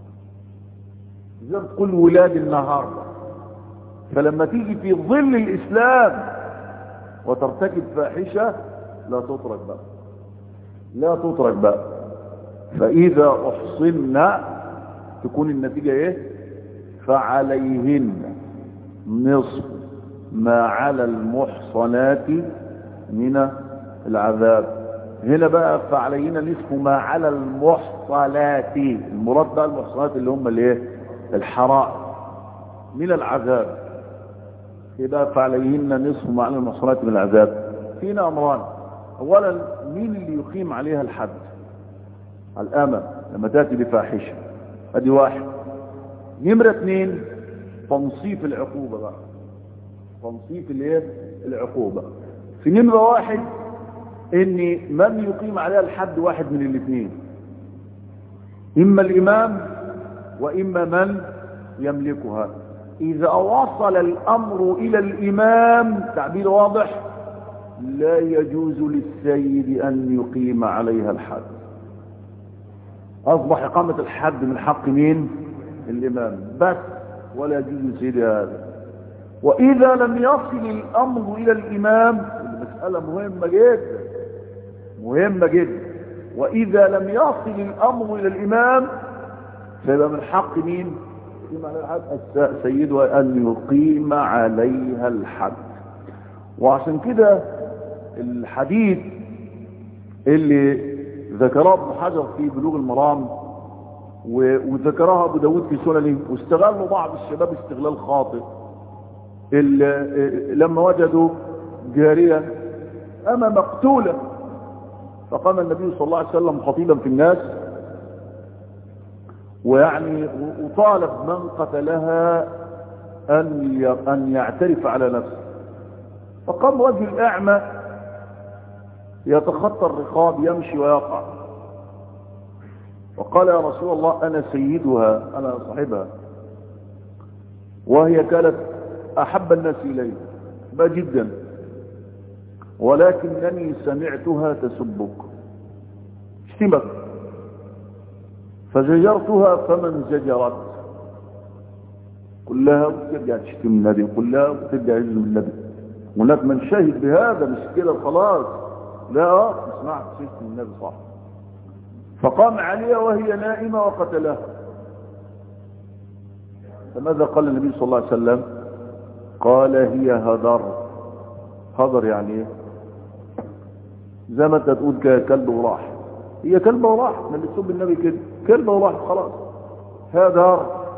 زي ما تقول ولاد النهاردة فلما تيجي في ظل الاسلام وترتكب فاحشة لا تترك بقى لا تترك بقى فاذا احصنا تكون النتيجة ايه فعليهن نصف ما على المحصنات من العذاب هنا بقى فعلينا نصف ما على المحصنات المراد بقى المحصنات اللي هم الايه الحرائر من العذاب يبقى فعليهن نصف ما على المحصنات من العذاب فينا امران اولا مين اللي يقيم عليها الحد الامة لما تاتي بفاحشه ادي واحد نمرة اثنين تنصيف العقوبة بقى تنصيف الايه العقوبة في نمرة واحد ان من يقيم عليها الحد واحد من الاثنين اما الامام واما من يملكها اذا وصل الامر الى الامام تعبير واضح لا يجوز للسيد ان يقيم عليها الحد اصبح اقامة الحد من حق مين الامام بس ولا يجوز سيدي هذا واذا لم يصل الامر الى الامام المسألة مهمة جدا مهمة جدا واذا لم يصل الامر الى الامام فيبقى من حق مين يقيم عليها الحد سيدها ان يقيم عليها الحد وعشان كده الحديث اللي ذكراه ابن حجر في بلوغ المرام وذكرها ابو داود في سننه واستغلوا بعض الشباب استغلال خاطئ لما وجدوا جارية اما مقتولة فقام النبي صلى الله عليه وسلم خطيبا في الناس ويعني وطالب من قتلها ان ان يعترف على نفسه فقام رجل اعمى يتخطى الرقاب يمشي ويقع وقال يا رسول الله أنا سيدها أنا صاحبها وهي كانت أحب الناس إلي بقى جدا ولكنني سمعتها تسبك اشتمك فزجرتها فمن زجرت كلها وترجع تشتم النبي كلها وترجع يجزم النبي هناك من شهد بهذا مش كده خلاص لا اسمعت شتم النبي صح فقام عليها وهي نائمة وقتلها فماذا قال النبي صلى الله عليه وسلم قال هي هدر هدر يعني ايه زي ما انت تقول كلب وراح هي كلبة وراح من اللي تسب النبي كده كلبة وراح خلاص هدر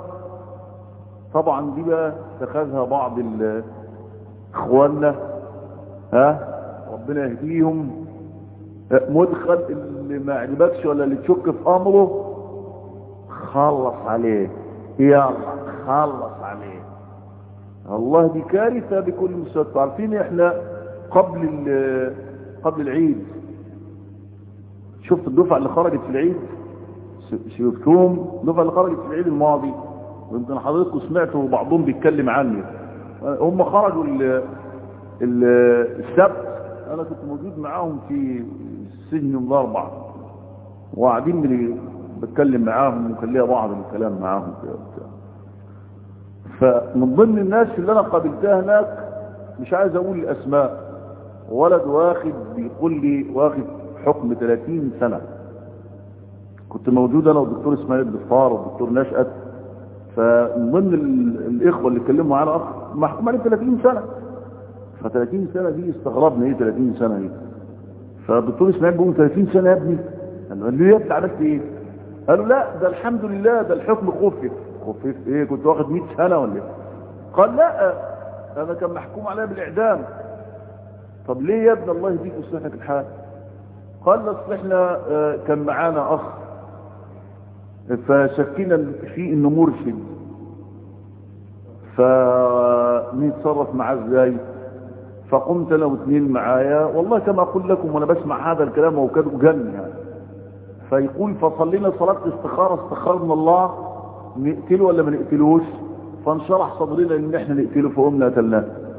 طبعا دي بقى اتخذها بعض ال- اخواننا ها ربنا يهديهم مدخل اللي ما عجبكش ولا اللي تشك في امره خلص عليه يلا خلص عليه الله دي كارثة بكل مسود عارفين احنا قبل ال- قبل العيد شفت الدفعة اللي خرجت في العيد ش- شفتهم الدفعة اللي خرجت في العيد الماضي ويمكن حضراتكم سمعتوا بعضهم بيتكلم عني هم خرجوا ال- ال- السبت انا كنت موجود معاهم في السجن يوم الاربعاء وقاعدين بن- بتكلم معاهم وكان ليا بعض الكلام معاهم كده وبتاع. فمن ضمن الناس اللي انا قابلتها هناك مش عايز اقول الاسماء ولد واخد بيقول لي واخد حكم 30 سنة كنت موجود انا والدكتور اسماعيل الدفار والدكتور نشأت فمن ضمن ال- الاخوة اللي اتكلموا معانا اخ محكوم عليه 30 سنة ف 30 سنة دي استغربنا ايه 30 سنة دي فالدكتور اسماعيل بيقول 30 سنة يا ابني قال له يا ابني عملت ايه قالوا لا ده الحمد لله ده الحكم خفف خفف ايه كنت واخد 100 سنة ولا ايه قال لا انا كان محكوم عليا بالاعدام طب ليه يا ابن الله يهديك ويصلح لك الحال قال اصل احنا آه، كان معانا اخ فشكينا فيه انه مرشد فنتصرف معاه ازاي فقمت انا واثنين معايا والله كما اقول لكم وانا بسمع هذا الكلام وهو كان جن يعني فيقول فصلينا صلاة استخارة استخرنا الله نقتله ولا ما نقتلوش فانشرح صدرنا ان احنا نقتله فقمنا قتلناه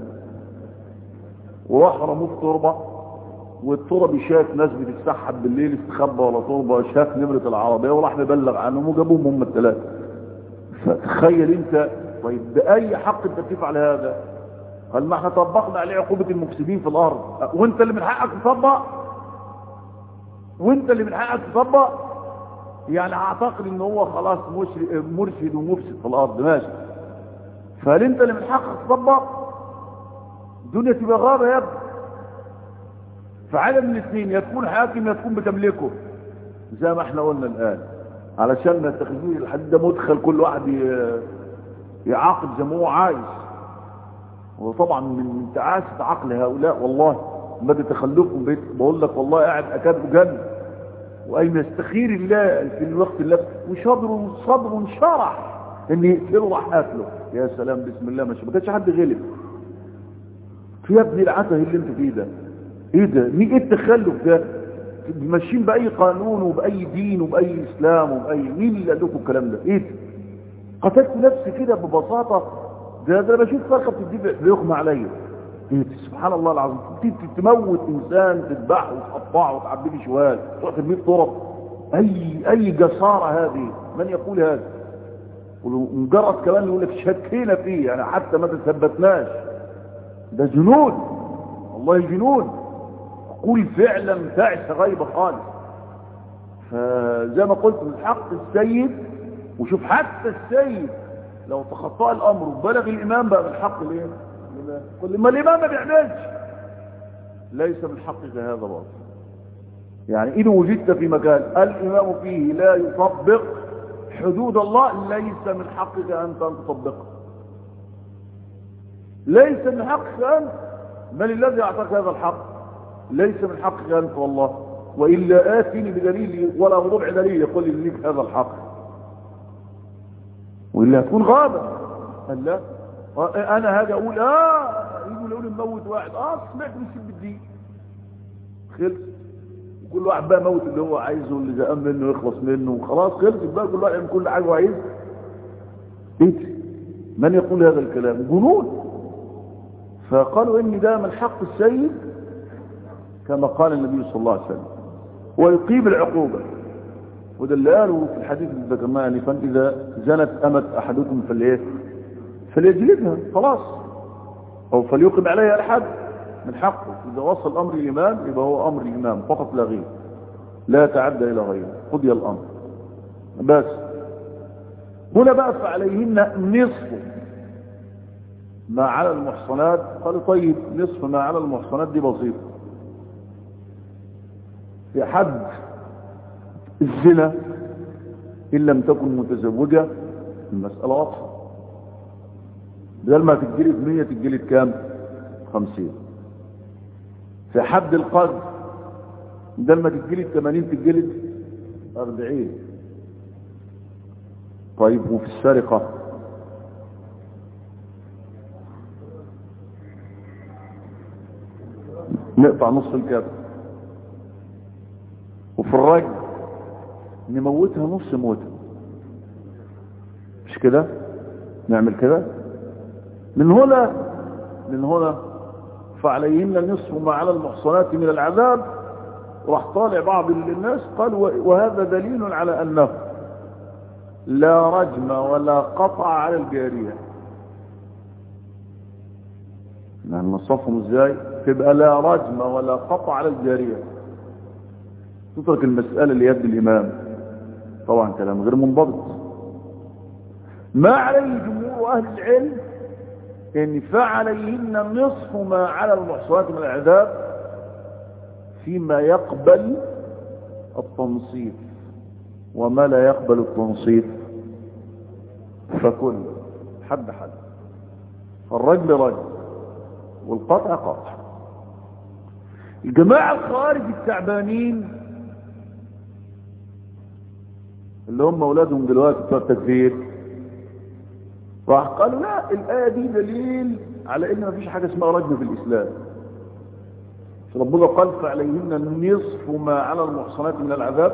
وراح رموه في تربة والتربي شاف ناس بتتسحب بالليل استخبى ولا تربة شاف نمرة العربية وراح مبلغ عنهم وجابوهم هم الثلاثة فتخيل انت طيب بأي حق انت تفعل هذا قال ما احنا طبقنا عليه عقوبة المفسدين في الارض وانت اللي من حقك تطبق وانت اللي من حقك تطبق يعني اعتقد ان هو خلاص مشر- مرشد ومفسد في الارض ماشي فهل انت اللي من حقك تطبق الدنيا تبقى غابة يا ابني فعدم من الاثنين يا تكون حاكم يا تكون بتملكه زي ما احنا قلنا الان علشان ما يتخذوش الحديد ده مدخل كل واحد ي- يعاقب زي ما هو عايز وطبعا من تعاسة عقل هؤلاء والله مدى تخلفهم بيت بقول لك والله قاعد اكاد اجن واين يستخير الله في الوقت اللي وصدره صدره انشرح ان يقتله راح قاتله يا سلام بسم الله ما شاء ما كانش حد غلب في يا ابني العته اللي انت فيه ده ايه ده مين ايه التخلف ده ماشيين باي قانون وباي دين وباي اسلام وباي مين اللي قال لكم الكلام ده ايه ده قتلت نفسي كده ببساطه ده ده انا بشوف فرخه بتدي بيغمى عليا إيه ده؟ سبحان الله العظيم ت- ت- تموت انسان تذبحه وتقطعه وتعبيه بشوال تروح ترميه تراب اي اي جساره هذه من يقول هذا ومجرد كمان يقول لك شكينا فيه يعني حتى ما تثبتناش ده جنون والله جنون قول فعلا تعس غيبة خالص فزي ما قلت من حق السيد وشوف حتى السيد لو تخطى الامر وبلغ الامام بقى من حق الايه الإمام. قل ما الامام ما بيعملش ليس من حقك هذا برضه يعني ان وجدت في مكان الامام فيه لا يطبق حدود الله ليس من حقك انت ان تطبقها ليس من حقك انت من الذي اعطاك هذا الحق ليس من حقك انت والله والا اتني بدليل ولا بربع دليل يقول لي لك هذا الحق والا هتكون غابه قال لا انا هاجي اقول اه يقول يقول نموت واحد اه سمعت من سب الدين خلص كل واحد بقى موت اللي هو عايزه اللي زقام منه يخلص منه وخلاص خلص بقى كل واحد يعمل كل حاجه هو عايزها انت من يقول هذا الكلام جنون فقالوا ان ده من حق السيد كما قال النبي صلى الله عليه وسلم ويقيم العقوبة وده اللي قاله في الحديث اللي ذكرناه انفا اذا زنت امت احدكم فليه فليجلدها خلاص او فليقم عليها الحد من حقه اذا وصل الامر الامام يبقى هو امر الامام فقط لا غير لا يتعدى الى غيره قضي الامر بس هنا بقى فعليهن نصف ما على المحصنات قالوا طيب نصف ما على المحصنات دي بسيط في حد الزنا إن لم تكن متزوجة المسألة واضحة بدل ما تتجلد 100 تتجلد كام 50 في حد القذف بدل ما تتجلد 80 تتجلد 40 طيب وفي السرقة نقطع نص الكتف وفي الرجل نموتها نص موتها مش كده نعمل كده من هنا من هنا فعليهن نصف ما على المحصنات من العذاب راح طالع بعض الناس قال وهذا دليل على انه لا رجم ولا قطع على الجارية نحن نصفهم ازاي تبقى لا رجم ولا قطع على الجارية تترك المسألة ليد الامام طبعا كلام غير منضبط ما عليه جمهور اهل العلم ان فعليهن نصف ما على المحصنات من العذاب فيما يقبل التنصيف وما لا يقبل التنصيف فكل حد حد الرجل رجل والقطع قطع الجماعة الخوارج التعبانين اللي هم اولادهم دلوقتي بتوع التكفير راح قالوا لا الآية دي دليل على ان مفيش حاجة اسمها رجم في الإسلام ربنا قال فعليهن نصف ما على المحصنات من العذاب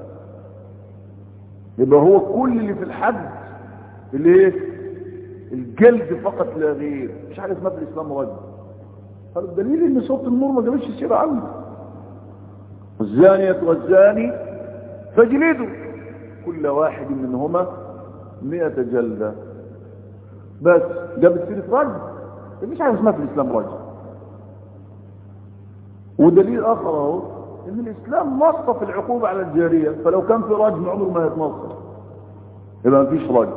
يبقى هو كل اللي في الحد الايه الجلد فقط لا غير مش حاجه اسمها في الاسلام رجم قالوا الدليل ان صوت النور ما جابش السيره عنه الزانية والزاني فاجلدوا كل واحد منهما مئة جلدة بس جابت سيرة رجم مفيش حاجة اسمها في الإسلام رجم ودليل آخر اهو إن الإسلام نص في العقوبة على الجارية فلو كان في رجم عمره ما يتنصر يبقى مفيش رجم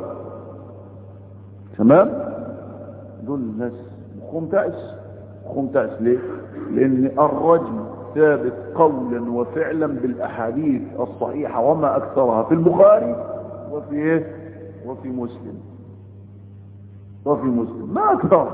تمام دول الناس مخهم تعس مخهم تعس ليه لأن الرجم ثابت قولا وفعلا بالأحاديث الصحيحة وما أكثرها في البخاري وفي إيه وفي مسلم وفي مسلم ما أكثر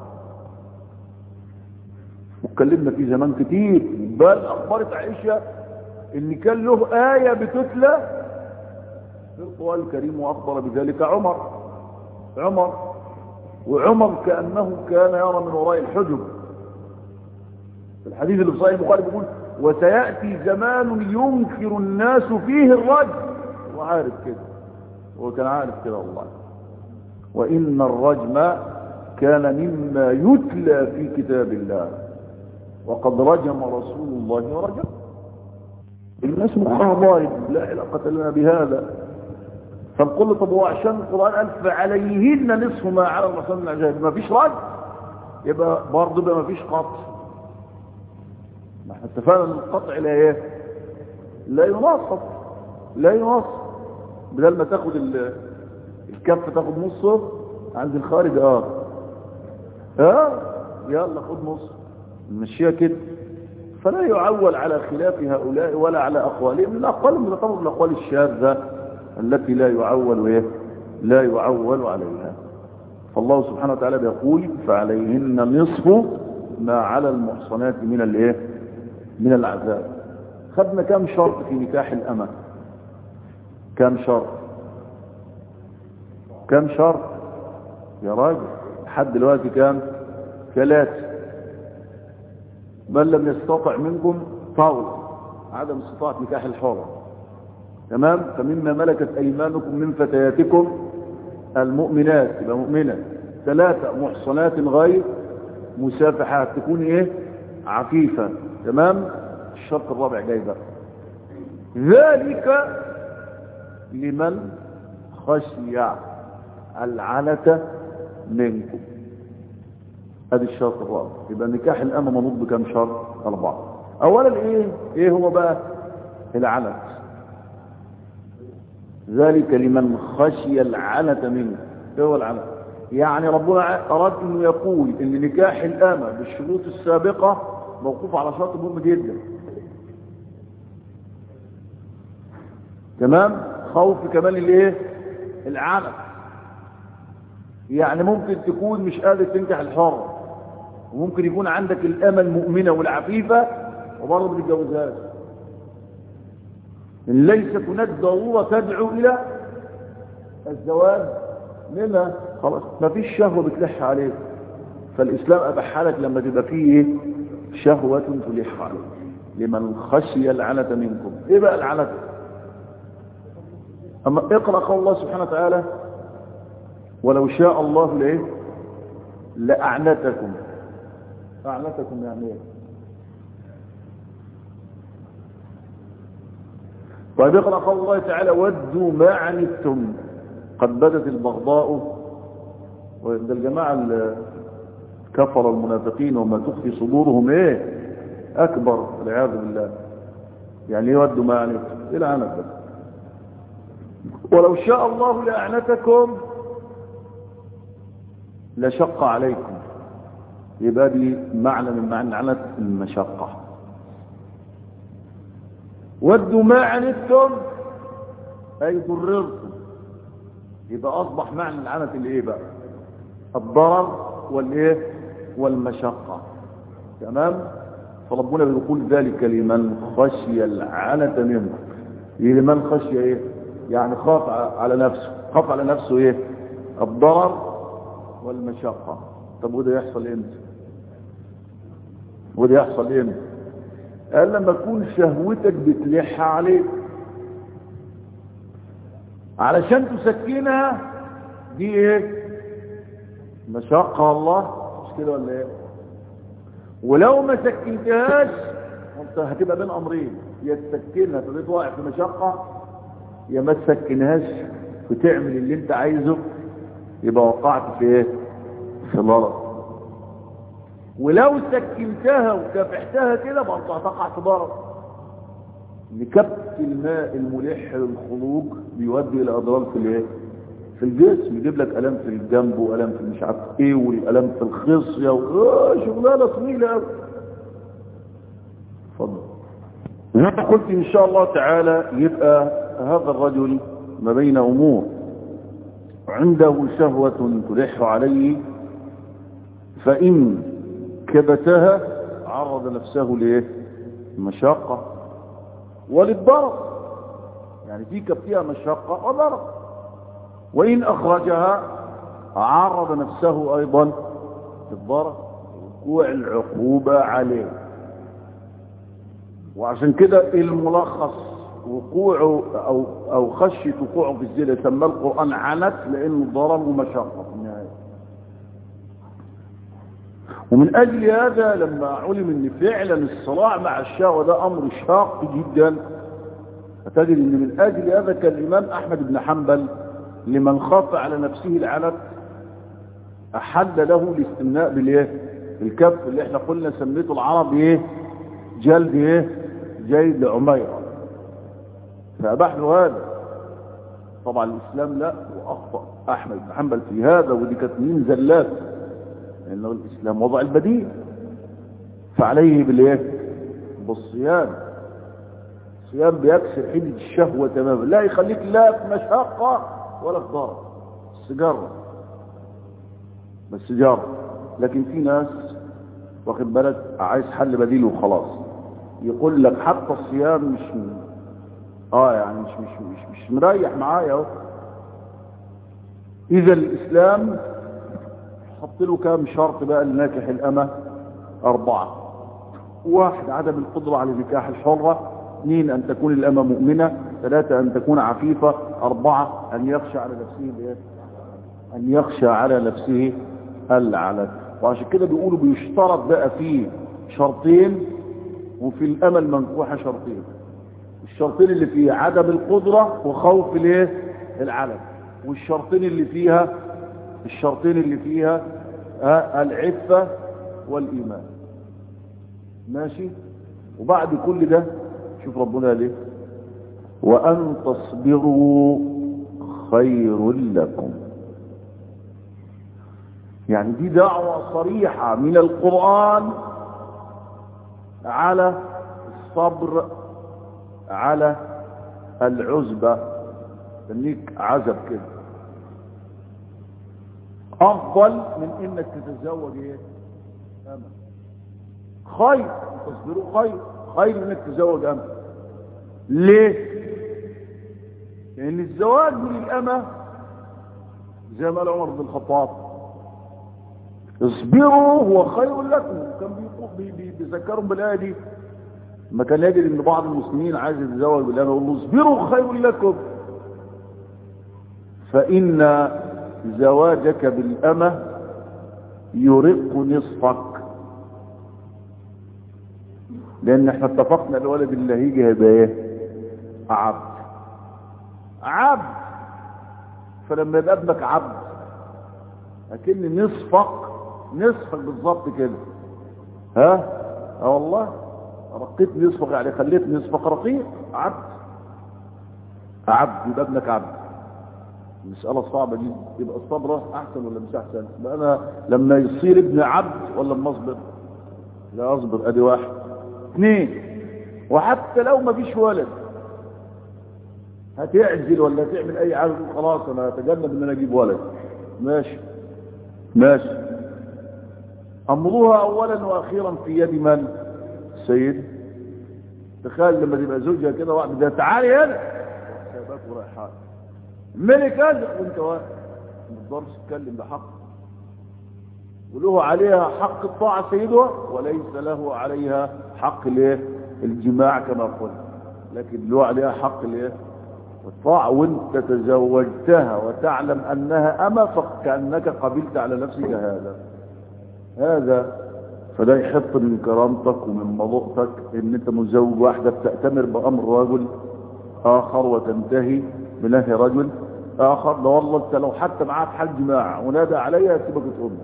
واتكلمنا في زمان كتير بل أخبرت عائشة إن كان له آية بتتلى في القرآن الكريم وأخبر بذلك عمر عمر وعمر كأنه كان يرى من وراء الحجب في الحديث اللي في صحيح البخاري بيقول وسيأتي زمان ينكر الناس فيه الرجل وعارف كده هو كان عارف كده والله وإن الرجم كان مما يتلى في كتاب الله وقد رجم رسول الله رجم الناس مخها ضارب لا علاقة لنا بهذا فنقول طب هو عشان القرآن قال فعليهن نصف ما على الرسول من العجائب ما فيش رجم يبقى برضه يبقى ما فيش قطع ما احنا اتفقنا ان القطع لا ايه لا ينصف لا ينصف بدل ما تاخد الكف تاخد نصه عند الخارج اه اه يلا خد نص نمشيها كده فلا يعول على خلاف هؤلاء ولا على اقوالهم الاقوال من تعتبر الاقوال الشاذه التي لا يعول ايه لا يعول عليها فالله سبحانه وتعالى بيقول فعليهن نصف ما على المحصنات من الايه من العذاب خدنا كم شرط في نكاح الأمة كم شرط كم شرط يا راجل لحد دلوقتي كام ثلاثة من لم يستطع منكم طول عدم استطاعة نكاح الحرة تمام فمما ملكت أيمانكم من فتياتكم المؤمنات يبقى مؤمنة ثلاثة محصنات غير مسافحات تكون ايه عفيفة تمام الشرط الرابع جاي بقى ذلك لمن خشي العنة منكم هذا الشرط الرابع يبقى نكاح الأمة منوط بكم شرط أربعة أولا إيه إيه هو بقى العنت ذلك لمن خشي العنة منكم إيه هو العنت يعني ربنا أراد أنه يقول أن نكاح الأمة بالشروط السابقة موقوف على شرط مهم جدا تمام خوف كمان الايه العنف يعني ممكن تكون مش قادر تنجح الحر وممكن يكون عندك الأمة المؤمنة والعفيفة وبرضه ما تتجوزهاش إن ليست هناك ضرورة تدعو إلى الزواج منها خلاص ما فيش شهوة بتلح عليك فالإسلام أبح لك لما تبقى فيه شهوة تلح عليك لمن خشي العنة منكم إيه بقى العنة أما اقرأ قول الله سبحانه وتعالى ولو شاء الله لإيه لأعنتكم أعنتكم يعني إيه طيب اقرأ قول الله تعالى ودوا ما عنتم قد بدت البغضاء وده الجماعة كفر المنافقين وما تخفي صدورهم ايه اكبر والعياذ بالله يعني يودوا ما عنتم الى عنت بس ولو شاء الله لأعنتكم لشق عليكم يبقى دي معنى من معنى عنت المشقة ودوا ما عنتم أي ضررتم يبقى أصبح معنى العنت الإيه بقى الضرر والإيه والمشقة تمام فربنا بيقول ذلك لمن خشي العنت منكم لمن خشي إيه يعني خاف على نفسه خاف على نفسه إيه الضرر والمشقة طب وده يحصل امتى وده يحصل امتى قال لما تكون شهوتك بتلح عليك علشان تسكنها دي ايه مشقة الله مش كده ولا ايه ولو ما سكنتهاش انت هتبقى بين امرين يا تسكنها تبقى واقع في مشقة يا ما تسكنهاش وتعمل اللي انت عايزه يبقى وقعت في ايه في ضرر ولو سكنتها وكافحتها كده برضه هتقع في ضرر لكبت الماء الملح للخروج بيؤدي الى اضرار في الايه في الجسم يجيب لك الام في الجنب والام في مش عارف ايه والالام في الخصيه و... شغلانه طويله قوي اتفضل قلت ان شاء الله تعالى يبقى هذا الرجل ما بين امور عنده شهوه تلح عليه فان كبتها عرض نفسه لايه المشقه وللضرر يعني في كبتها مشقة وضرر وإن أخرجها عرض نفسه أيضا للضرر وقوع العقوبة عليه وعشان كده الملخص وقوعه أو, أو خشية وقوعه في الزنا سماه القرآن عنت لأنه ضرر ومشقة في النهاية ومن أجل هذا لما علم أن فعلا الصراع مع الشهوة ده أمر شاق جدا فتجد أن من أجل هذا كان الإمام أحمد بن حنبل لمن خاف على نفسه العنت أحل له الاستمناء بالإيه؟ الكف اللي احنا قلنا سميته العرب إيه؟ جلد إيه؟ جيد لعميرة فأباح له هذا طبعا الإسلام لا وأخطأ أحمد بن حنبل في هذا ودي كانت من زلات لأنه الإسلام وضع البديل فعليه بالإيه بالصيام الصيام بيكسر حدة الشهوة تماما لا يخليك لا في مشقة ولا في ضرر السجارة بس سجارة لكن في ناس واخد بالك عايز حل بديل وخلاص يقول لك حتى الصيام مش اه يعني مش مش مش, مش مريح معايا اهو اذا الاسلام حط له كام شرط بقى لناكح الأمة أربعة واحد عدم القدرة على نكاح الحرة اثنين أن تكون الأمة مؤمنة ثلاثة أن تكون عفيفة أربعة أن يخشى على نفسه بإيه؟ أن يخشى على نفسه العنت وعشان كده بيقولوا بيشترط بقى فيه شرطين وفي الأمة المنكوحة شرطين الشرطين اللي فيه عدم القدرة وخوف الايه العنت والشرطين اللي فيها الشرطين اللي فيها العفة والإيمان ماشي وبعد كل ده شوف ربنا ليه وأن تصبروا خير لكم يعني دي دعوة صريحة من القرآن على الصبر على العزبة تنيك عزب كده افضل من انك تتزوج ايه امل خير تصبروا خير خير انك تتزوج امل ليه لان الزواج من الامه زي ما قال عمر بن الخطاب اصبروا هو خير لكم كان بيذكرهم بالايه دي ما كان يجد ان بعض المسلمين عايز يتزوج بالامه يقول له اصبروا خير لكم فان زواجك بالامه يرق نصفك لان احنا اتفقنا الولد اللي هيجي هيبقى ايه عبد عبد فلما يبقى ابنك عبد اكن نصفك نصفك بالظبط كده ها اه والله رقيت نصفك يعني خليت نصفك رقيق عبد عبد يبقى ابنك عبد المسألة صعبة جدا يبقى الصبر احسن ولا مش احسن يبقى انا لما يصير ابن عبد ولا لما اصبر لا اصبر ادي واحد اثنين وحتى لو ما فيش ولد هتعزل ولا هتعمل اي حاجه خلاص انا اتجنب ان انا اجيب ولد ماشي ماشي امرها اولا واخيرا في يد من السيد تخيل لما تبقى زوجها كده واحد ده تعالي هنا سابك ورايحات ملك ازق وانت واقف ما تقدرش تتكلم بحق وله عليها حق الطاعه سيدها وليس له عليها حق الايه الجماع كما قلت لكن له عليها حق الايه الطاعه وانت تزوجتها وتعلم انها اما فكانك قبلت على نفسك هذا هذا فده يحط من كرامتك ومن مضوءتك ان انت متزوج واحده بتأتمر بامر رجل اخر وتنتهي بنهي رجل اخر ده والله انت لو حتى معاه في حال جماعه ونادى عليها تبقى تقوم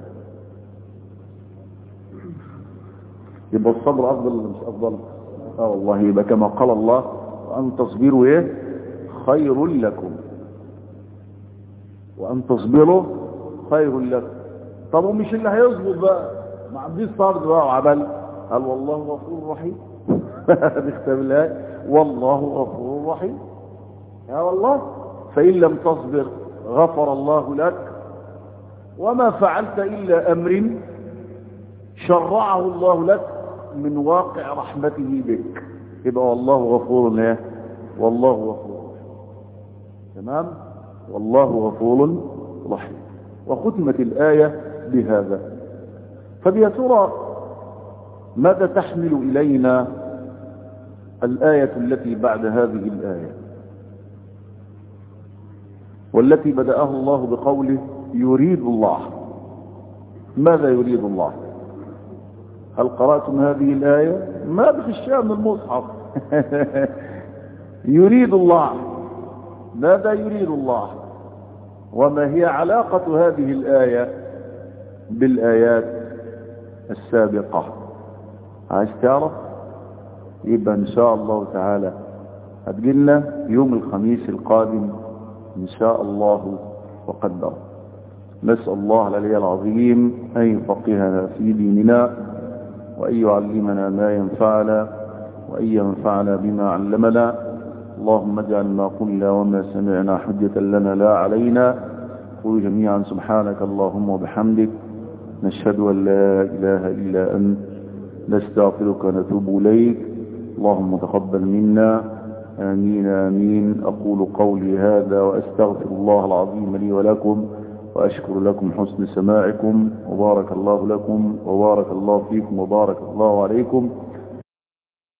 يبقى الصبر افضل ولا مش افضل اه والله يبقى كما قال الله وان تصبروا ايه خير لكم وان تصبروا خير لكم طب ومش اللي هيصبر بقى ما عنديش صبر بقى وعمل قال والله غفور رحيم نختم الله والله غفور رحيم يا والله فإن لم تصبر غفر الله لك وما فعلت إلا أمر شرعه الله لك من واقع رحمته بك يبقى والله غفور له والله غفور تمام والله غفور رحيم وختمت الآية بهذا فبيا ترى ماذا تحمل إلينا الآية التي بعد هذه الآية والتي بدأها الله بقوله يريد الله ماذا يريد الله هل قرأتم هذه الآية ما بخشها من المصحف يريد الله ماذا يريد الله وما هي علاقة هذه الآية بالآيات السابقة عايز تعرف يبقى إن شاء الله تعالى هتجيلنا يوم الخميس القادم إن شاء الله وقدر نسأل الله العلي العظيم أن يفقهنا في ديننا وأن يعلمنا ما ينفعنا وأن ينفعنا بما علمنا اللهم اجعل ما قلنا وما سمعنا حجة لنا لا علينا قل جميعا سبحانك اللهم وبحمدك نشهد أن لا إله إلا أنت نستغفرك ونتوب إليك اللهم تقبل منا آمين آمين أقول قولي هذا وأستغفر الله العظيم لي ولكم وأشكر لكم حسن سماعكم وبارك الله لكم وبارك الله فيكم وبارك الله عليكم